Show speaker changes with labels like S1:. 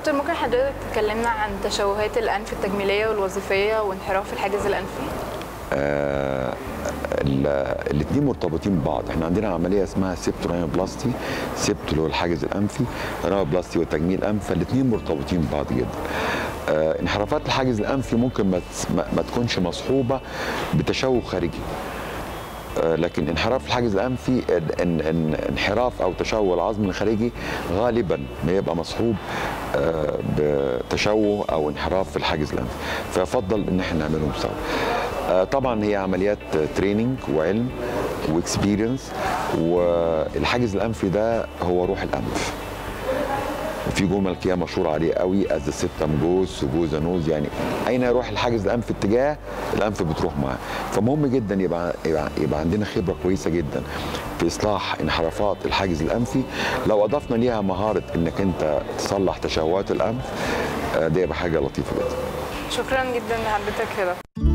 S1: دكتور ممكن حضرتك تكلمنا عن تشوهات الانف التجميليه والوظيفيه وانحراف الحاجز الانفي
S2: آه الاثنين مرتبطين ببعض احنا عندنا عمليه اسمها سيبتورانيوبلاستي سيبتو اللي هو الحاجز الانفي رانيوبلاستي وتجميل انف فالاثنين مرتبطين ببعض جدا آه انحرافات الحاجز الانفي ممكن ما, ما, ما تكونش مصحوبه بتشوه خارجي آه لكن انحراف الحاجز الانفي ان ان انحراف او تشوه العظم الخارجي غالبا بيبقى مصحوب آه بتشوه او انحراف في الحاجز الانفي فيفضل ان احنا نعملهم سوا طبعا هي عمليات تريننج وعلم واكسبيرينس والحاجز الانفي ده هو روح الانف وفي جمل كده مشهور عليه قوي از السيبتم جوز سجوز نوز يعني اين يروح الحاجز الانف اتجاه الانف بتروح معاه فمهم جدا يبقى, يبقى يبقى عندنا خبره كويسه جدا في اصلاح انحرافات الحاجز الانفي لو اضفنا ليها مهاره انك انت تصلح تشوهات الانف ده يبقى حاجه لطيفه جدا
S1: شكرا جدا لحضرتك كده